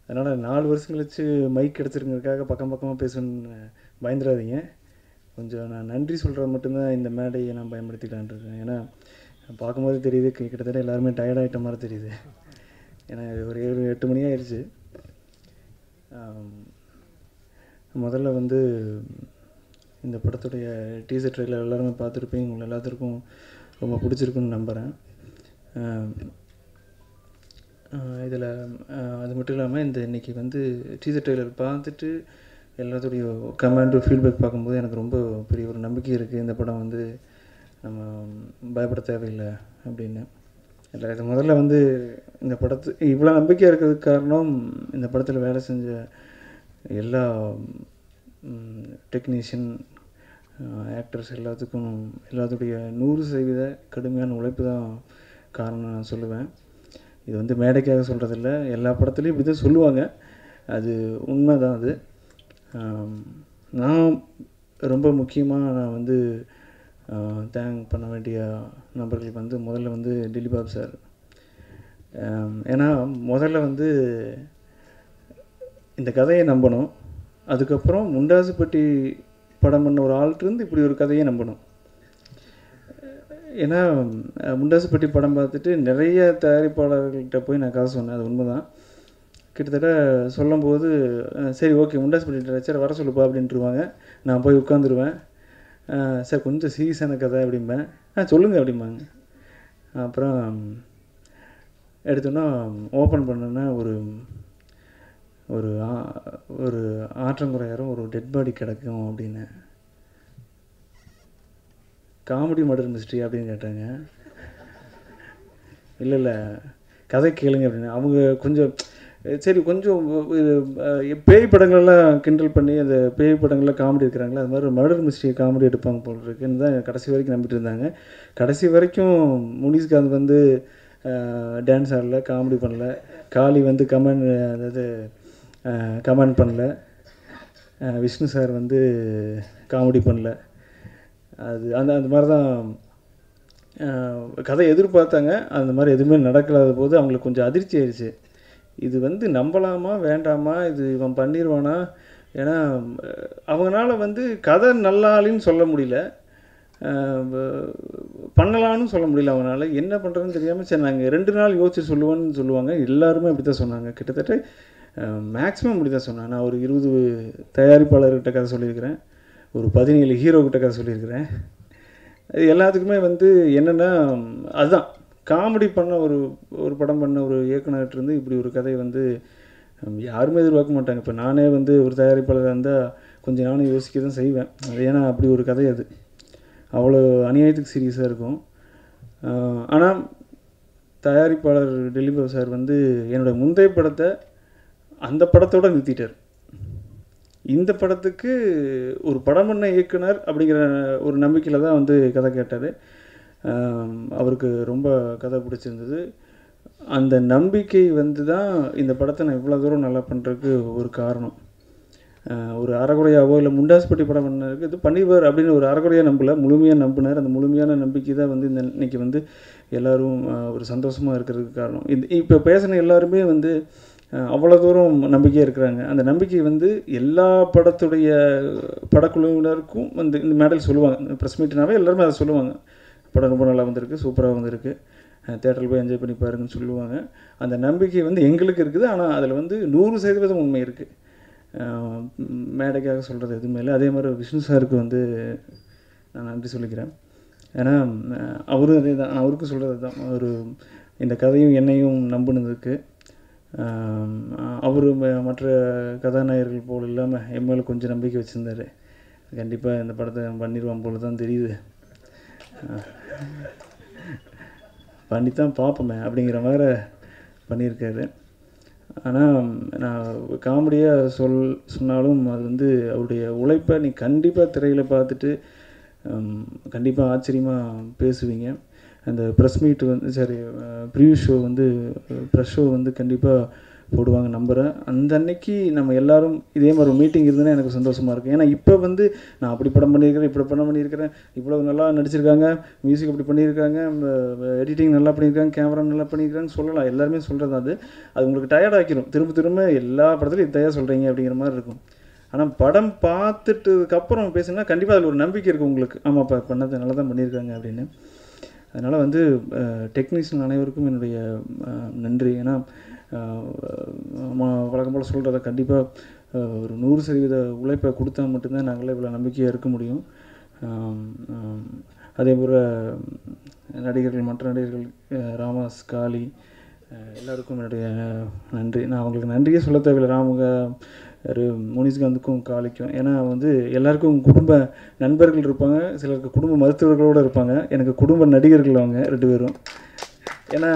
அதனால் நாலு வருஷம் கழிச்சு மைக் கிடச்சிருங்கிறதுக்காக பக்கம் பக்கமாக பேசணும்னு பயந்துடாதீங்க கொஞ்சம் நான் நன்றி சொல்கிறது மட்டும்தான் இந்த மேடையை நான் பயன்படுத்திக்கலான் இருக்கேன் ஏன்னா பார்க்கும்போது தெரியுது கி- கிட்டத்தட்ட எல்லாருமே டயர்ட் ஆகிட்ட மாதிரி தெரியுது ஏன்னா இது ஒரு ஏழு எட்டு மணி ஆயிடுச்சு ஆம், முதல்ல வந்து இந்த படத்துடைய டீசர் ட்ரெயிலர் எல்லாருமே பார்த்துருப்பீங்க உங்களை எல்லாத்துக்கும் ரொம்ப பிடிச்சிருக்குன்னு நம்புகிறேன் இதில் அது மட்டும் இல்லாமல் இந்த இன்னைக்கு வந்து டீசர் ட்ரெய்லர் பார்த்துட்டு எல்லாத்துடைய கமெண்ட் ஃபீட்பேக் பார்க்கும்போது எனக்கு ரொம்ப பெரிய ஒரு நம்பிக்கை இருக்குது இந்த படம் வந்து நம்ம பயப்பட தேவையில்லை அப்படின்னு இல்லை இது முதல்ல வந்து இந்த படத்து இவ்வளோ நம்பிக்கை இருக்கிறதுக்கு காரணம் இந்த படத்தில் வேலை செஞ்ச எல்லா டெக்னீஷியன் ஆக்டர்ஸ் எல்லாத்துக்கும் எல்லாத்துடைய நூறு சதவீத கடுமையான உழைப்பு தான் காரணம் நான் சொல்லுவேன் இது வந்து மேடைக்காக சொல்கிறதில்ல எல்லா படத்துலையும் இப்படி தான் சொல்லுவாங்க அது உண்மை தான் அது ஆம், நான் ரொம்ப முக்கியமாக நான் வந்து தேங்க் பண்ண வேண்டிய நபர்கள் வந்து முதல்ல வந்து டில்லிபாப் சார் ஆம், ஏன்னா முதல்ல வந்து இந்த கதையை நம்பணும் அதுக்கப்புறம் முண்டாசுப்பட்டி படம் பண்ண ஒரு ஆள்கிட்டருந்து இப்படி ஒரு கதையை நம்பணும் ஏன்னா அஹ், முண்டாசுப்பட்டி படம் பார்த்துட்டு நிறைய தயாரிப்பாளர்கள்ட்ட போய் நான் கதை சொன்னேன் அது உண்மைதான் கிட்டத்தட்ட சொல்லும்போது அஹ், சரி ஓகே முண்டாசுப்பட்டி டீச்சர் வர சொல்லுப்பா அப்படின்ட்டுருவாங்க நான் போய் உட்காந்துருவேன் சார் கொஞ்சம் சீரியஸான கதை அப்படிம்பேன் ஆ சொல்லுங்கள் அப்படிம்பாங்க அப்புறம் எடுத்தோன்னா ஓப்பன் பண்ணோன்னா ஒரு ஒரு ஆ- ஒரு ஆற்றங்குறையாரும் ஒரு டெட் பாடி கிடக்கும் அப்படின்னு காமெடி மர்டர் மிஸ்ட்ரி அப்படின்னு கேட்டாங்க இல்லை இல்லை கதை கேளுங்க அப்படின்னு அவங்க கொஞ்சம் அஹ் சரி கொஞ்சம் இது, அஹ், பேய் படங்கள்லாம் கிண்டல் பண்ணி அந்த பேய் படங்களில் காமெடி இருக்கிறாங்களா அது மாதிரி மர்டர் மிஸ்ட்ரி காமெடி எடுப்பாங்க போல் இருக்குன்னு தான் கடைசி வரைக்கும் நம்பிட்டு இருந்தாங்க கடைசி வரைக்கும் முனிஸ்காந்த் வந்து டான்ஸ் ஆடல காமெடி பண்ணல காளி வந்து கமெண்ட் அதாவது கமெண்ட் பண்ணல அஹ், விஷ்ணு சார் வந்து காமெடி பண்ணல அது அந்த அந்த மாதிரி தான் அஹ், கதை எதிர்பார்த்தாங்க அந்த மாதிரி எதுவுமே நடக்கலாத போது அவங்களுக்கு கொஞ்சம் அதிர்ச்சி ஆயிடுச்சு இது வந்து நம்பலாமா வேண்டாமா இது இவன் பண்ணிடுவானா ஏன்னா அஹ், அவங்கனால வந்து கதை நல்லாலின்னு சொல்ல முடியல அஹ், வ- பண்ணலான்னு சொல்ல முடியல அவங்களால என்ன பண்ணுறதுன்னு தெரியாமல் சரி நாங்கள் ரெண்டு நாள் யோசிச்சு சொல்லுவோன்னு சொல்லுவாங்க எல்லாருமே அப்படி தான் சொன்னாங்க கிட்டத்தட்ட மேக்ஸிமம் அப்படி தான் சொன்னாங்க நான் ஒரு இருபது தயாரிப்பாளர்கிட்ட கதை சொல்லியிருக்கிறேன் ஒரு பதினேழு ஹீரோ கிட்ட கதை சொல்லியிருக்கிறேன் அது எல்லாத்துக்குமே வந்து என்னென்னா அதுதான் காமெடி பண்ண ஒரு ஒரு படம் பண்ண ஒரு இயக்குனர்கிட்ட இருந்து இப்படி ஒரு கதை வந்து ஹம், யாருமே எதிர்பார்க்க மாட்டாங்க இப்போ நானே வந்து ஒரு தயாரிப்பாளராக இருந்தால் கொஞ்சம் நானும் யோசிக்க தான் செய்வேன் அது ஏன்னா அப்படி ஒரு கதை அது அவ்வளோ அநியாயத்துக்கு சீரியஸாக இருக்கும் ஆனால் தயாரிப்பாளர் டெலிவர் சார் வந்து என்னோட முந்தைய படத்தை அந்த படத்தோட நிறுத்திட்டார் இந்த படத்துக்கு ஒரு படம் பண்ண இயக்குனர் அப்படிங்கிற ஒரு நம்பிக்கையில் தான் வந்து கதை கேட்டார் அவருக்கு ரொம்ப கதை பிடிச்சிருந்தது அந்த நம்பிக்கை வந்து தான் இந்த படத்தை நான் இவ்வளோ தூரம் நல்லா பண்ணுறதுக்கு ஒரு காரணம் ஆஹ் ஒரு அறகுறையாவோ இல்லை முண்டாசுப்பட்டி படம் பண்ணதுக்கு இது பண்ணிடுவார் அப்படின்னு ஒரு அறகுறையாக நம்பல முழுமையாக நம்பினார் அந்த முழுமையான நம்பிக்கை தான் வந்து இந்த இன்னைக்கு வந்து எல்லாரும் ஆஹ் ஒரு சந்தோஷமாக இருக்கிறதுக்கு காரணம் இது இப்போ பேசின எல்லாருமே வந்து ஆஹ் அவ்வளோ தூரம் நம்பிக்கையாக இருக்கிறாங்க அந்த நம்பிக்கை வந்து எல்லா படத்துடைய படக்குழுவினருக்கும் வந்து இந்த மேடல் சொல்லுவாங்க ப்ரெஸ் மீட்னாவே எல்லாருமே அதை சொல்லுவாங்க படம் ரொம்ப நல்லா வந்திருக்கு சூப்பராக வந்திருக்கு தேட்டரில் போய் என்ஜாய் பண்ணி பாருங்கன்னு சொல்லுவாங்க அந்த நம்பிக்கை வந்து எங்களுக்கு இருக்குது ஆனால் அதில் வந்து நூறு சதவீதம் உண்மை இருக்குது மேடைக்காக சொல்கிறது எதுவுமே இல்லை அதே மாதிரி விஷ்ணு சாருக்கு வந்து நான் நன்றி சொல்லிக்கிறேன் ஏன்னா அஹ், அவரும் அதே தான் அவருக்கும் சொல்கிறது தான் ஒரு இந்த கதையும் என்னையும் நம்பினதுக்கு அவர் மற்ற கதாநாயகர்கள் போல் இல்லாமல் என் மேலே கொஞ்சம் நம்பிக்கை வச்சுருந்தாரு கண்டிப்பாக இந்த படத்தை பண்ணிடுவான் போல தான் தெரியுது அஹ், பண்ணித்தான் பார்ப்போமே அப்படிங்கிற மாதிரி பண்ணியிருக்காரு ஆனால் நான் காமெடியாக சொல் சொன்னாலும் அது வந்து அவருடைய உழைப்பை நீ கண்டிப்பாக திரையில் பார்த்துட்டு கண்டிப்பாக ஆச்சரியமாக பேசுவீங்க அந்த ப்ரெஸ் மீட் வந்து சரி ப்ரீவியூ ஷோ வந்து ப்ரெஸ் ஷோ வந்து கண்டிப்பாக போடுவாங்க நம்புகிறேன் அந்த அன்னைக்கு நம்ம எல்லாரும் இதே மாதிரி ஒரு மீட்டிங் இருந்ததுன்னா எனக்கு சந்தோஷமாக இருக்கும் ஏன்னா இப்போ வந்து நான் அப்படி படம் பண்ணியிருக்கிறேன் இப்படி படம் பண்ணியிருக்கிறேன் இவ்வளோ நல்லா நடிச்சிருக்காங்க மியூசிக் அப்படி பண்ணியிருக்காங்க எடிட்டிங் நல்லா பண்ணியிருக்காங்க கேமரா நல்லா பண்ணியிருக்காங்க சொல்லலாம் எல்லாருமே சொல்கிறது அது அது உங்களுக்கு டயர்ட் ஆக்கிரும் திரும்ப திரும்ப எல்லா படத்துலையும் இதையா சொல்கிறீங்க அப்படிங்கிற மாதிரி இருக்கும் ஆனால் படம் பார்த்துட்டதுக்கப்புறம் பேசுனா கண்டிப்பாக அதில் ஒரு நம்பிக்கை இருக்கும் உங்களுக்கு ஆமாப்பா பண்ணது நல்லா தான் பண்ணியிருக்காங்க அப்படின்னு அதனால் வந்து டெக்னீஷியன் அனைவருக்கும் என்னுடைய அஹ், நன்றி ஏன்னா அஹ், ஆமா, வழக்கம் போல் சொல்கிறத கண்டிப்பாக ஒரு நூறு சதவீத உழைப்பை கொடுத்தா மட்டும்தான் நாங்களே இவ்வளோ நம்பிக்கையாக இருக்க முடியும் ஆம், ஆம், அதே போல் நடிகர்கள் மற்ற நடிகர்கள் அஹ், ராமாஸ் காளி அஹ், எல்லாருக்கும் என்னுடைய நன்றி நான் அவங்களுக்கு நன்றியே சொல்ல தேவையில்லை நான் அவங்க ஒரு முனிஸ்காந்துக்கும் காளிக்கும் ஏன்னா வந்து எல்லாருக்கும் குடும்ப நண்பர்கள் இருப்பாங்க சிலருக்கு குடும்ப மருத்துவர்களோடு இருப்பாங்க எனக்கு குடும்ப நடிகர்கள் அவங்க ரெண்டு பேரும் ஏன்னா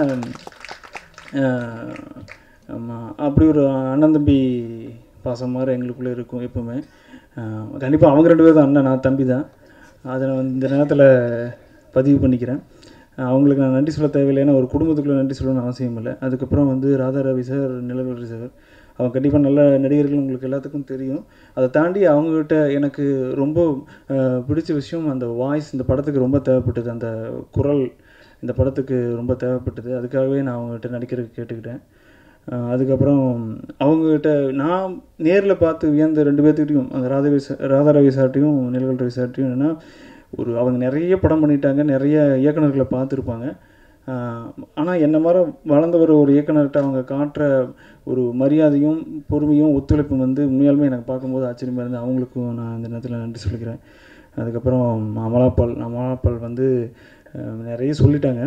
ஆமாம் அப்படி ஒரு அண்ணன் தம்பி பாசம் மாதிரி எங்களுக்குள்ளே இருக்கும் எப்பவுமே கண்டிப்பாக அவங்க ரெண்டு பேரும் தான் அண்ணன் நான் தம்பி தான் அதை நான் வந்து இந்த நேரத்தில் பதிவு பண்ணிக்கிறேன் அஹ் அவங்களுக்கு நான் நன்றி சொல்ல தேவையில்லை ஏன்னா ஒரு குடும்பத்துக்குள்ளே நன்றி சொல்லணும்னு அவசியம் இல்லை அதுக்கப்புறம் வந்து ராதா ரவி சார் நிலவரி சார் அவங்க கண்டிப்பாக நல்ல நடிகர்கள் உங்களுக்கு எல்லாத்துக்கும் தெரியும் அதை தாண்டி அவங்கக்கிட்ட எனக்கு ரொம்ப அஹ், பிடிச்ச விஷயம் அந்த வாய்ஸ் இந்த படத்துக்கு ரொம்ப தேவைப்பட்டது அந்த குரல் இந்த படத்துக்கு ரொம்ப தேவைப்பட்டது அதுக்காகவே நான் அவங்ககிட்ட நடிக்கிறதுக்கு கேட்டுக்கிட்டேன் அஹ், அதுக்கப்புறம் அவங்ககிட்ட நான் நேரில் பார்த்து வியந்த ரெண்டு பேர்த்துக்கிட்டையும் அந்த ராதவி சா- ராதா ரவி சார்ட்டையும் நிலவல் ரவி சார்ட்டையும் என்னென்னா ஒரு அவங்க நிறைய படம் பண்ணிட்டாங்க நிறைய இயக்குனர்களை பார்த்துருப்பாங்க ஆனால் என்ன மாதிரி வளர்ந்தவர் ஒரு இயக்குனர்கிட்ட அவங்க காட்டுற ஒரு மரியாதையும் பொறுமையும் ஒத்துழைப்பும் வந்து உண்மையாலுமே எனக்கு பார்க்கும்போது ஆச்சரியமாக இருந்து அவங்களுக்கும் நான் இந்த நேரத்தில் நன்றி சொல்லிக்கிறேன் அதுக்கப்புறம் அமலாபால் அமலாபால் வந்து அஹ், நிறைய சொல்லிட்டாங்க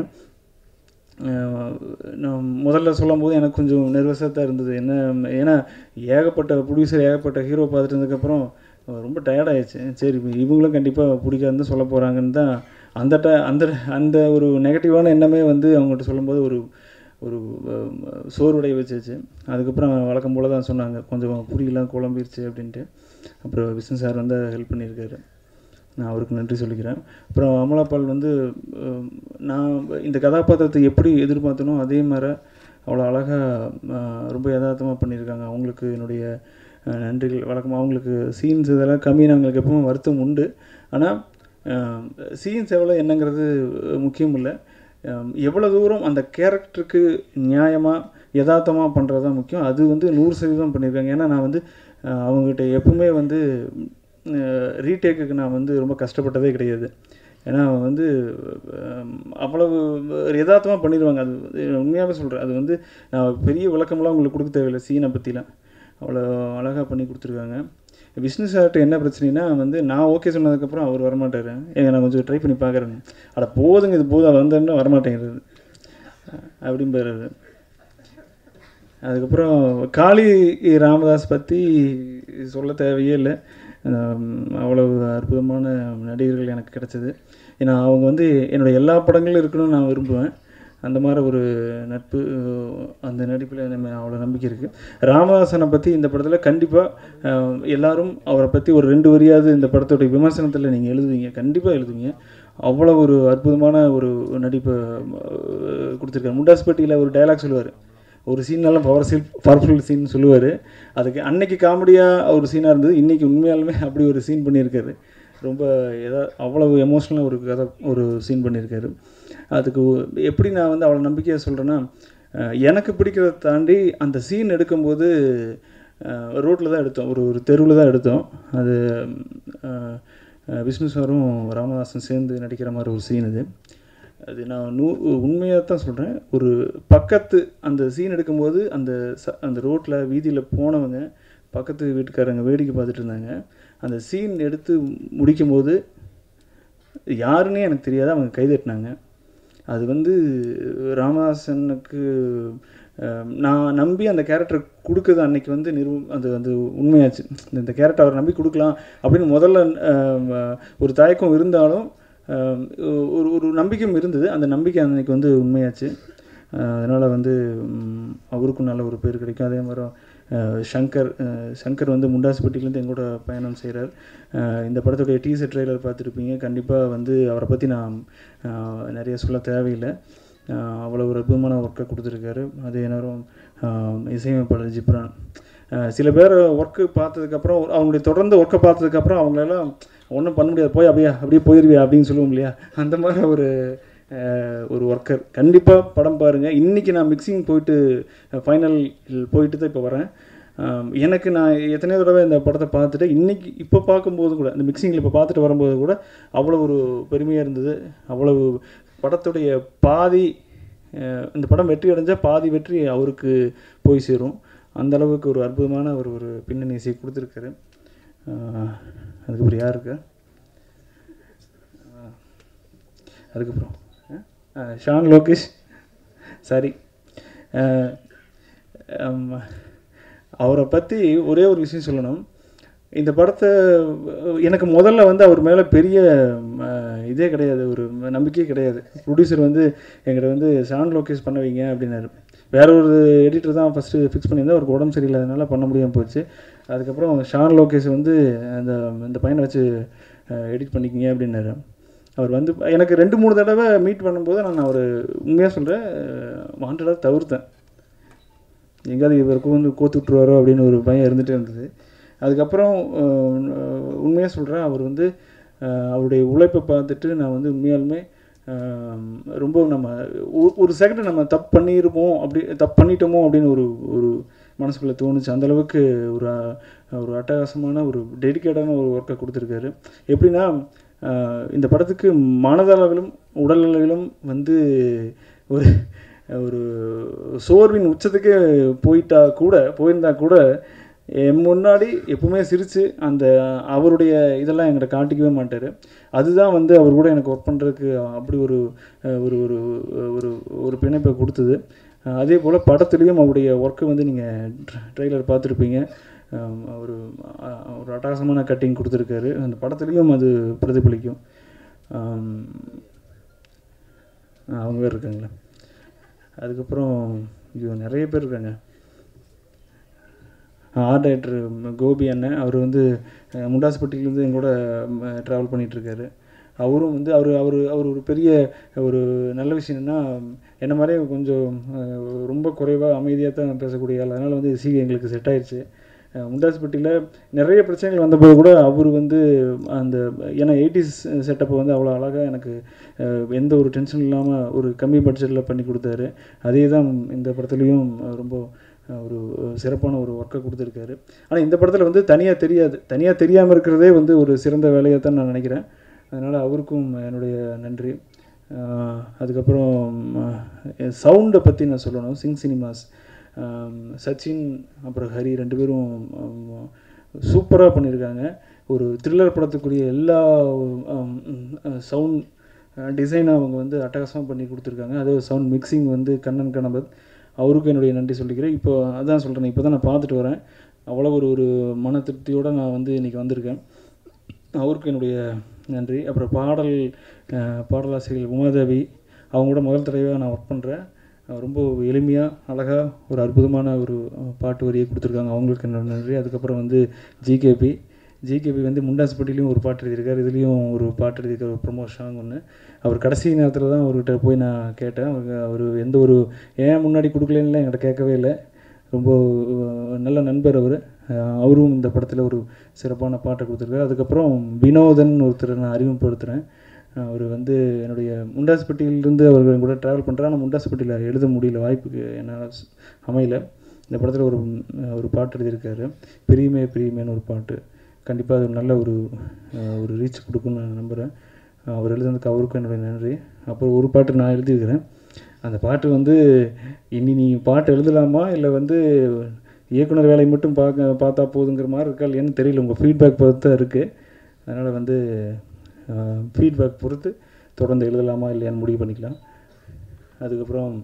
அஹ், நான் முதல்ல சொல்லும்போது எனக்கு கொஞ்சம் நெர்வஸாக தான் இருந்தது என்ன ஏன்னா ஏகப்பட்ட ப்ரொடியூசர் ஏகப்பட்ட ஹீரோ பார்த்துட்டு இருந்ததுக்கப்புறம் ரொம்ப டயர்டாயிடுச்சு சரி இப்ப இவங்களும் கண்டிப்பாக பிடிக்காதுன்னு சொல்ல போகிறாங்கன்னு தான் அந்த ட அந்த அந்த ஒரு நெகட்டிவான எண்ணமே வந்து அவங்ககிட்ட சொல்லும்போது ஒரு ஒரு அஹ், சோர்வடைய வச்சுச்சு அதுக்கப்புறம் வழக்கம் போல தான் சொன்னாங்க கொஞ்சம் புரியலாம் குழம்பிருச்சு அப்படின்ட்டு அப்புறம் விஷ்ணு சார் வந்து ஹெல்ப் பண்ணியிருக்காரு நான் அவருக்கு நன்றி சொல்லிக்கிறேன் அப்புறம் அமலாபால் வந்து அஹ், நான் இந்த கதாபாத்திரத்தை எப்படி எதிர்பார்த்தனோ அதே மாதிரி அவ்வளோ அழகாக ரொம்ப யதார்த்தமாக பண்ணியிருக்காங்க அவங்களுக்கு என்னுடைய அஹ், நன்றிகள் வழக்கமாக அவங்களுக்கு சீன்ஸ் இதெல்லாம் கம்மியாக அவங்களுக்கு எப்பவும் வருத்தம் உண்டு ஆனால் சீன்ஸ் எவ்வளோ என்னங்கிறது முக்கியம் இல்லை எவ்வளோ தூரம் அந்த கேரக்டருக்கு நியாயமாக யதார்த்தமாக பண்ணுறது தான் முக்கியம் அது வந்து நூறு சதவீதம் பண்ணியிருக்காங்க ஏன்னா நான் வந்து அஹ், அவங்ககிட்ட எப்பவுமே வந்து ரீடேக்குக்கு நான் வந்து ரொம்ப கஷ்டப்பட்டதே கிடையாது ஏன்னா அவங்க வந்து அஹ், அவ்வளவு யதார்த்தமாக பண்ணிடுவாங்க அது உண்மையாகவே சொல்கிறேன் அது வந்து நான் பெரிய விளக்கமெல்லாம் உங்களுக்கு கொடுக்க தேவையில்லை சீனை பற்றிலாம் அவ்வளோ அழகாக பண்ணி கொடுத்துருக்காங்க விஷ்ணு சார்கிட்ட என்ன பிரச்சனைனா வந்து நான் ஓகே சொன்னதுக்கப்புறம் அவர் வரமாட்டார் ஏங்க நான் கொஞ்சம் ட்ரை பண்ணி பார்க்குறேன் அட போதுங்க இது போதும் வந்தோன்னா வரமாட்டேங்கிறது அப்படிம்பாரு அவரு. அதுக்கப்புறம் காளி ராமதாஸ் பற்றி சொல்ல தேவையே இல்லை ஹம், அவ்வளவு அற்புதமான நடிகர்கள் எனக்கு கிடைச்சது ஏன்னா அவங்க வந்து என்னோட எல்லா படங்களும் இருக்கணும்னு நான் விரும்புவேன் அந்த மாதிரி ஒரு நட்பு அஹ், அந்த நடிப்பில் நம்ம அவ்வளோ நம்பிக்கை இருக்குது ராமதாசனை பற்றி இந்த படத்தில் கண்டிப்பாக எல்லாரும் அவரை பற்றி ஒரு ரெண்டு வரியாவது இந்த படத்தோட விமர்சனத்தில் நீங்கள் எழுதுவீங்க கண்டிப்பாக எழுதுவீங்க அவ்வளோ ஒரு அற்புதமான ஒரு நடிப்பை அஹ், கொடுத்துருக்காரு முண்டாஸ்பட்டியில் ஒரு டயலாக் சொல்லுவார் ஒரு சீனெல்லாம் பவர் சீன் பவர்ஃபுல் சீன் சொல்லுவார் அதுக்கு அன்னைக்கு காமெடியாக ஒரு சீனாக இருந்தது இன்றைக்கி உண்மையாலுமே அப்படி ஒரு சீன் பண்ணியிருக்காரு ரொம்ப எதா அவ்வளவு எமோஷ்னலாக ஒரு கதை ஒரு சீன் பண்ணியிருக்காரு அதுக்கு ஒ- எப்படி நான் வந்து அவ்வளோ நம்பிக்கையாக சொல்கிறேன்னா எனக்கு பிடிக்கிறத தாண்டி அந்த சீன் எடுக்கும்போது ரோட்டில் தான் எடுத்தோம் ஒரு ஒரு தெருவில் தான் எடுத்தோம் அது அஹ், அஹ், விஷ்ணு சாரும் ராமதாஸும் சேர்ந்து நடிக்கிற மாதிரி ஒரு சீன் இது அது நான் நூ உண்மையாக தான் சொல்கிறேன் ஒரு பக்கத்து அந்த சீன் எடுக்கும்போது அந்த ச அந்த ரோட்டில் வீதியில் போனவங்க பக்கத்து வீட்டுக்காரங்க வேடிக்கை பார்த்துட்டு இருந்தாங்க அந்த சீன் எடுத்து முடிக்கும்போது யாருன்னே எனக்கு தெரியாது அவங்க கைதட்டினாங்க அது வந்து ராமதாசனுக்கு அஹ், நான் நம்பி அந்த கேரக்டர் கொடுக்குறது அன்னைக்கு வந்து நிறுவ அது வந்து உண்மையாச்சு இந்த- இந்த கேரக்டர் அவர் நம்பி கொடுக்கலாம் அப்படின்னு முதல்ல அஹ், ஒரு தயக்கம் இருந்தாலும் அஹ், ஒரு ஒரு நம்பிக்கையும் இருந்தது அந்த நம்பிக்கை அன்னைக்கு வந்து உண்மையாச்சு அதனால் வந்து ம், அவருக்கும் நல்ல ஒரு பேர் கிடைக்கும் அதே மாதிரி அஹ், சங்கர் அஹ், சங்கர் வந்து முண்டாசுப்பட்டியிலேருந்து எங்கூட பயணம் செய்கிறார் இந்த படத்துடைய டீசர் ட்ரெய்லர் பார்த்துருப்பீங்க கண்டிப்பாக வந்து அவரை பற்றி நான் அஹ், நிறைய சொல்ல தேவையில்லை ஆஹ் அவ்வளோ ஒரு அற்புதமான ஒர்க்கை கொடுத்துருக்காரு அதே நேரம் ஆஹ் இசையமைப்பாளர் ஜிப்ரான் ஆஹ் சில பேர் ஒர்க்கு பார்த்ததுக்கப்புறம் அவங்களுடைய தொடர்ந்து ஒர்க்கை பார்த்ததுக்கப்புறம் அவங்களெல்லாம் ஒன்றும் பண்ண முடியாது போய் அப்படியே அப்படியே போயிருவியா அப்படின்னு சொல்லுவோம் இல்லையா அந்த மாதிரி ஒரு ஆஹ் ஒரு ஒர்க்கர் கண்டிப்பாக படம் பாருங்கள் இன்றைக்கி நான் மிக்சிங் போயிட்டு ஃபைனல் போயிட்டு தான் இப்போ வரேன் ஆம், எனக்கு நான் எத்தனையோ தடவை இந்த படத்தை பார்த்துட்டு இன்றைக்கி இப்போ பார்க்கும்போது கூட இந்த மிக்சிங்கில் இப்போ பார்த்துட்டு வரும்போது கூட அவ்வளோ ஒரு பெருமையாக இருந்தது அவ்வளவு படத்துடைய பாதி அஹ், இந்த படம் வெற்றி அடைஞ்சால் பாதி வெற்றி அவருக்கு போய் சேரும் அந்த அளவுக்கு ஒரு அற்புதமான ஒரு ஒரு பின்னணி இசை கொடுத்துருக்காரு ஆஹ், அதுக்கப்புறம் யார் இருக்கா ஆஹ், அதுக்கப்புறம் ஆஹ், ஷான் லோகேஷ் சாரி அவரை பற்றி ஒரே ஒரு விஷயம் சொல்லணும் இந்த படத்தை அஹ், எனக்கு முதல்ல வந்து அவர் மேலே பெரிய அஹ், இதே கிடையாது ஒரு நம்பிக்கையே கிடையாது ப்ரொடியூசர் வந்து எங்கிட்ட வந்து ஷான் லோகேஷ் பண்ண வைங்க அப்படின்னாரு வேற ஒரு எடிட்டர் தான் ஃபஸ்ட்டு ஃபிக்ஸ் பண்ணியிருந்தா அவருக்கு உடம்பு சரியில்லாதனால பண்ண முடியாமல் போச்சு அதுக்கப்புறம் ஷான் லோகேஷ் வந்து அந்த இந்த பையனை வச்சு எடிட் பண்ணிக்கிங்க அப்படின்னாரு அவர் வந்து எனக்கு ரெண்டு மூணு தடவை மீட் பண்ணும்போது நான் அவர் உண்மையாக சொல்கிறேன் வாண்டடாக தவிர்த்தேன் எங்கேயாவது இவருக்கும் வந்து கோத்து விட்ருவாரோ அப்படின்னு ஒரு பயம் இருந்துகிட்டே இருந்தது அதுக்கப்புறம் உண்மையாக சொல்கிறேன் அவர் வந்து அஹ், அவருடைய உழைப்பை பார்த்துட்டு நான் வந்து உண்மையாலுமே அஹ், ரொம்ப நம்ம ஒரு- ஒரு செகண்ட் நம்ம தப்பு பண்ணியிருப்போம் அப்படி தப்பு பண்ணிட்டோமோ அப்படின்னு ஒரு ஒரு மனசுக்குள்ளே தோணுச்சு அந்த அளவுக்கு ஒரு அஹ், ஒரு அட்டகாசமான ஒரு டெடிக்கேட்டான ஒரு ஒர்க்கை கொடுத்துருக்காரு எப்படின்னா அஹ், இந்த படத்துக்கு மனதளவிலும் உடலளவிலும் வந்து ஒரு ஒரு சோர்வின் உச்சத்துக்கே போயிட்டா கூட போயிருந்தா கூட என் முன்னாடி எப்பவுமே சிரித்து அந்த அவருடைய இதெல்லாம் என்கிட்ட காட்டிக்கவே மாட்டார் அதுதான் வந்து அவர் கூட எனக்கு ஒர்க் பண்ணுறதுக்கு அப்படி ஒரு அஹ், ஒரு ஒரு ஒரு ஒரு பிணைப்பை கொடுத்தது அஹ், அதே போல் படத்துலேயும் அவருடைய ஒர்க்கு வந்து நீங்கள் ட்ரெய்லர் பார்த்துருப்பீங்க அஹ், ஒரு அஹ், ஒரு அட்டகாசமான கட்டிங் கொடுத்துருக்காரு அந்த படத்துலேயும் அது பிரதிபலிக்கும் அஹ், அவங்க வேறு இருக்காங்களா அதுக்கப்புறம் ஐயோ நிறைய பேர் இருக்காங்க ஆர்ட் டைரக்டர் கோபி அண்ணன் அவர் வந்து அஹ், முண்டாசுப்பட்டியிலேருந்து எங்கூட ட்ராவல் பண்ணிகிட்ருக்காரு அவரும் வந்து அவர் அவர் அவர் ஒரு பெரிய ஒரு நல்ல விஷயம் என்னன்னா என்ன மாதிரியே கொஞ்சம் அஹ், ரொம்ப குறைவாக அமைதியாக தான் பேசக்கூடிய ஆள் அதனால் வந்து சி எங்களுக்கு செட் ஆயிடுச்சு அஹ், முண்டாசுப்பட்டியில் நிறைய பிரச்சனைகள் வந்தபோது கூட அவர் வந்து அந்த ஏன்னா எயிட்டிஸ் செட்டப்பை வந்து அவ்வளோ அழகாக எனக்கு அஹ், எந்த ஒரு டென்ஷன் இல்லாமல் ஒரு கம்மி பட்ஜெட்டில் பண்ணி கொடுத்தாரு அதே தான் இந்த படத்துலேயும் ரொம்ப அஹ், ஒரு சிறப்பான ஒரு ஒர்க்கை கொடுத்துருக்காரு ஆனால் இந்த படத்தில் வந்து தனியாக தெரியாது தனியாக தெரியாமல் இருக்கிறதே வந்து ஒரு சிறந்த வேலையாக தான் நான் நினைக்கிறேன் அதனால் அவருக்கும் என்னுடைய நன்றி அஹ், அதுக்கப்புறம் சவுண்டை பற்றி நான் சொல்லணும் சிங் சினிமாஸ் சச்சின் அப்புறம் ஹரி ரெண்டு பேரும் சூப்பராக பண்ணியிருக்காங்க ஒரு த்ரில்லர் படத்துக்குரிய எல்லா சவுண்ட் டிசைனை அவங்க வந்து அட்டகாசமாக பண்ணி கொடுத்துருக்காங்க அதே சவுண்ட் மிக்சிங் வந்து கண்ணன் கணபத் அவருக்கும் என்னுடைய நன்றி சொல்லிக்கிறேன் இப்போ அதான் சொல்கிறேன் இப்போ தான் நான் பார்த்துட்டு வரேன் அவ்வளோ ஒரு ஒரு மன திருப்தியோடு நான் வந்து இன்றைக்கி வந்திருக்கேன் அவருக்கு என்னுடைய நன்றி அப்புறம் பாடல் அஹ், பாடலாசிரியர் உமாதேவி அவங்க கூட முதல் தடவையாக நான் ஒர்க் பண்ணுறேன் ரொம்ப எளிமையாக அழகாக ஒரு அற்புதமான ஒரு அஹ், பாட்டு வரியை கொடுத்துருக்காங்க அவங்களுக்கு என்னோட நன்றி அதுக்கப்புறம் வந்து ஜிகேபி ஜிகேபி வந்து முண்டாசுப்பட்டிலையும் ஒரு பாட்டு எழுதியிருக்காரு இதுலேயும் ஒரு பாட்டு எழுதியிருக்காரு ஒரு ப்ரொமோ சாங் ஒன்று அவர் கடைசி நேரத்தில் தான் அவர்கிட்ட போய் நான் கேட்டேன் அவங்க அவர் எந்த ஒரு ஏன் முன்னாடி கொடுக்கலன்னு என்கிட்ட கேட்கவே இல்லை ரொம்ப அஹ், நல்ல நண்பர் அவர் அவரும் இந்த படத்தில் ஒரு சிறப்பான பாட்டை கொடுத்துருக்காரு அதுக்கப்புறம் வினோதன் ஒருத்தரை நான் அறிமுகப்படுத்துகிறேன் அவர் வந்து என்னுடைய முண்டாசுப்பட்டியிலிருந்து அவர்கள் கூட ட்ராவல் பண்ணுறேன் ஆனால் முண்டாசுப்பட்டியில் எழுத முடியல வாய்ப்புக்கு என்னால் ஸ்- அமையல இந்த படத்தில் ஒரு அஹ், ஒரு பாட்டு எழுதியிருக்காரு பிரியுமே பிரியுமேன்னு ஒரு பாட்டு கண்டிப்பாக அது ஒரு நல்ல ஒரு அஹ், ஒரு ரீச் கொடுக்குன்னு நான் நம்புகிறேன் அவர் எழுதுனதுக்கு அவருக்கும் என்னுடைய நன்றி அப்புறம் ஒரு பாட்டு நான் எழுதியிருக்கிறேன் அந்த பாட்டு வந்து இனி நீ பாட்டு எழுதலாமா இல்லை வந்து இயக்குனர் வேலையை மட்டும் பார்க்க பார்த்தா போதுங்கிற மாதிரி இருக்கா இல்லையான்னு தெரியல உங்கள் ஃபீட்பேக் பொறுத்து தான் இருக்குது அதனால் வந்து ஃபீட்பேக் பொறுத்து தொடர்ந்து எழுதலாமா இல்லையான்னு முடிவு பண்ணிக்கலாம் அதுக்கப்புறம்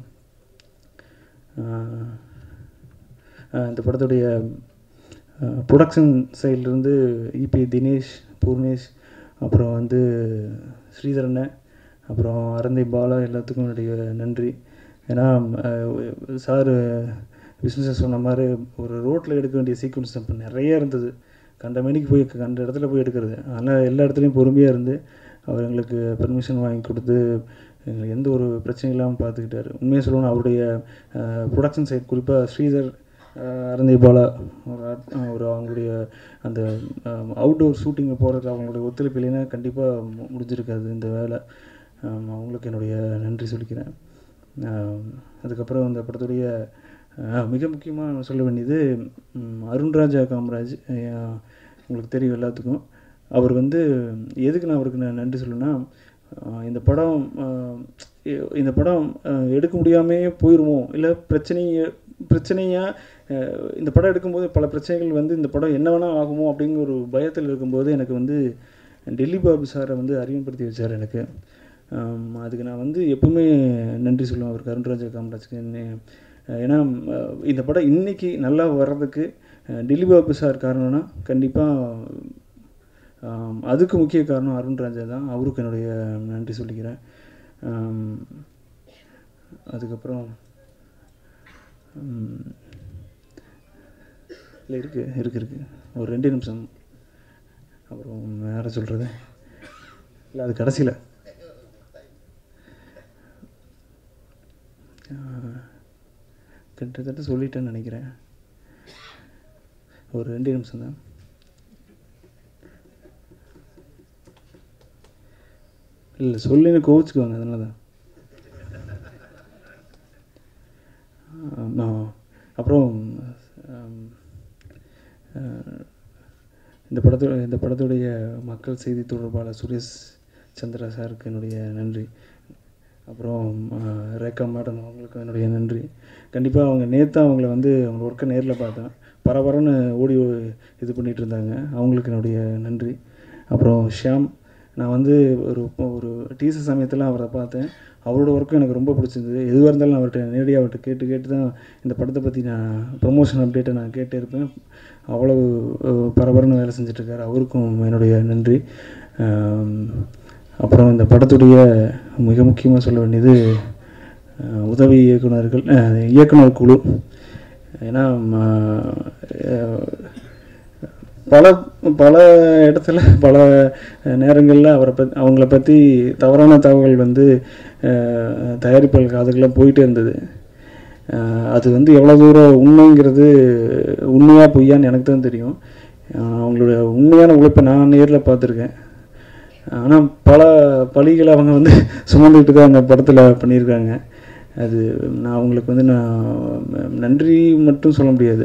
ஆஹ், ஆஹ், இந்த படத்துடைய ப்ரொடக்ஷன் சைட்லேருந்து இபி தினேஷ் பூர்ணேஷ் அப்புறம் வந்து ஸ்ரீதரனை அப்புறம் அரந்தை பாலா எல்லாத்துக்கும் என்னுடைய நன்றி ஏன்னா சார் விஷ்ணு சார் சொன்ன மாதிரி ஒரு ரோட்டில் எடுக்க வேண்டிய சீக்வன்ஸ் அப்போ நிறைய இருந்தது கண்ட மணிக்கு போய் கண்ட இடத்துல போய் எடுக்கிறது அதனால் எல்லா இடத்துலையும் பொறுமையாக இருந்து அவர் எங்களுக்கு பெர்மிஷன் வாங்கி கொடுத்து எங்களுக்கு எந்த ஒரு பிரச்சனையும் இல்லாமல் பார்த்துக்கிட்டாரு உண்மையாக சொல்லணும் அவருடைய ப்ரொடக்ஷன் சைட் குறிப்பாக ஸ்ரீதர் அரந்தை பாலா ஒரு art- அஹ் ஒரு அவங்களுடைய அந்த அவுட்டோர் ஷூட்டிங்கை போகிறதுக்கு அவங்களுடைய ஒத்துழைப்பு இல்லைன்னா கண்டிப்பாக முடிஞ்சிருக்காது இந்த வேலை ஆம், அவங்களுக்கு என்னுடைய நன்றி சொல்லிக்கிறேன் ஆம், அதுக்கப்புறம் அந்த படத்துடைய ஆஹ், மிக முக்கியமாக சொல்ல வேண்டியது ம், அருண்ராஜா காமராஜ் அஹ், உங்களுக்கு தெரியும் எல்லாத்துக்கும் அவர் வந்து எதுக்கு நான் அவருக்கு நான் நன்றி சொல்லணும்னா ஆஹ், இந்த படம் ஆஹ், இ- இந்த படம் ஆஹ், எடுக்க முடியாமே போயிடுமோ இல்லை பிரச்சனைய பிரச்சனையாக இந்த படம் எடுக்கும்போது பல பிரச்சனைகள் வந்து இந்த படம் என்ன வேணால் ஆகுமோ அப்படிங்கிற ஒரு பயத்தில் இருக்கும்போது எனக்கு வந்து டெல்லி பாபு சாரை வந்து அறிமுகப்படுத்தி வச்சார் எனக்கு ஆம், அதுக்கு நான் வந்து எப்பவுமே நன்றி சொல்லுவேன் அவருக்கு அருண்ராஜா காமராஜுக்கு என்ன- ஏன்னா அஹ், இந்த படம் இன்னைக்கு நல்லா வர்றதுக்கு அஹ், டெல்லி பாபு சார் காரணம்னா கண்டிப்பாக அதுக்கு முக்கிய காரணம் அருண்ராஜா தான் அவருக்கு என்னுடைய நன்றி சொல்லிக்கிறேன் ஆம், அதுக்கப்புறம் இல்லை இருக்கு இருக்கு இருக்கு ஒரு ரெண்டு நிமிஷம் அப்புறம் வேறு சொல்கிறது இல்லை அது கடைசியில் கிட்டத்தட்ட சொல்லிட்டேன்னு நினைக்கிறேன் ஒரு ரெண்டு நிமிஷம் தான் இல்லை சொல்லின்னு கோவிச்சுக்குவாங்க அதனால தான் ஆமா. அப்புறம் ஆம், அஹ், இந்த படத்தோட இந்த படத்துடைய மக்கள் செய்தி தொடர்பாளர் சுரேஷ் சந்திரா சாருக்கு என்னுடைய நன்றி அப்புறம் அஹ், ரேகா மேடம் அவங்களுக்கு என்னுடைய நன்றி கண்டிப்பாக அவங்க நேற்று அவங்கள வந்து அவங்க ஒர்க்கை நேரில் பார்த்தேன் பரபரன்னு ஓடி இது பண்ணிகிட்டு இருந்தாங்க அவங்களுக்கு என்னுடைய நன்றி அப்புறம் ஷியாம் நான் வந்து ஒரு ஒரு டீசர் சமயத்தில் அவரை பார்த்தேன் அவரோட ஒர்க்கும் எனக்கு ரொம்ப பிடிச்சிருந்தது எதுவாக இருந்தாலும் நான் அவர்கிட்ட நேரடியாக அவர்கிட்ட கேட்டு கேட்டு தான் இந்த படத்தை பற்றி நான் ப்ரொமோஷன் அப்டேட்டை நான் கேட்டே இருப்பேன் அவ்வளவு அஹ், பரபரன்னு வேலை செஞ்சுட்ருக்காரு அவருக்கும் என்னுடைய நன்றி ஆம், அப்புறம் இந்த படத்துடைய மிக முக்கியமாக சொல்ல வேண்டியது அஹ், உதவி இயக்குனர்கள் அஹ், இயக்குனர் குழு ஏன்னா ம, அஹ், பல பல இடத்துல பல நேரங்களில் அவரை பத் அவங்கள பற்றி தவறான தகவல் வந்து அஹ், தயாரிப்பாளர் காதுக்கெல்லாம் போயிட்டே இருந்தது அஹ், அது வந்து எவ்வளோ தூரம் உண்மைங்கிறது உண்மையாக பொய்யான்னு எனக்கு தான் தெரியும் அஹ், அவங்களோட உண்மையான உழைப்பை நான் நேரில் பார்த்துருக்கேன் ஆனால் பல பழிகளை அவங்க வந்து சுமந்துக்கிட்டு தான் அந்த படத்தில் பண்ணியிருக்காங்க அது நான் அவங்களுக்கு வந்து நான் நன்றி மட்டும் சொல்ல முடியாது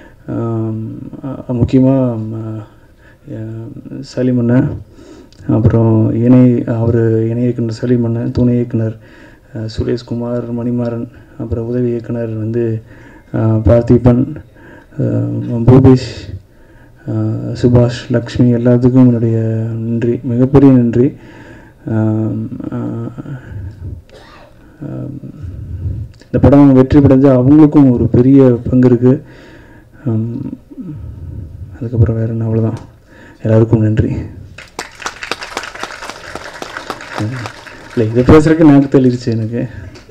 முக்கியமாக சலீம் அண்ணன் அப்புறம் இணை அவர் இணை இயக்குனர் சலீம் அண்ணன் துணை இயக்குனர் அஹ், சுரேஷ்குமார் மணிமாறன் அப்புறம் உதவி இயக்குனர் வந்து அஹ், பார்த்திபன் அஹ், பூபேஷ் அஹ், சுபாஷ் லக்ஷ்மி எல்லாத்துக்கும் என்னுடைய நன்றி மிகப்பெரிய நன்றி ஆம், அஹ், ஆம், இந்த படம் வெற்றி படைஞ்ச அவங்களுக்கும் ஒரு பெரிய பங்கு இருக்குது அதுக்கப்புறம் வேறு என்ன அவ்வளோதான் எல்லாருக்கும் நன்றி இல்லை இதை பேசுகிறதுக்கு நேரத்தை தெளிச்சு எனக்கு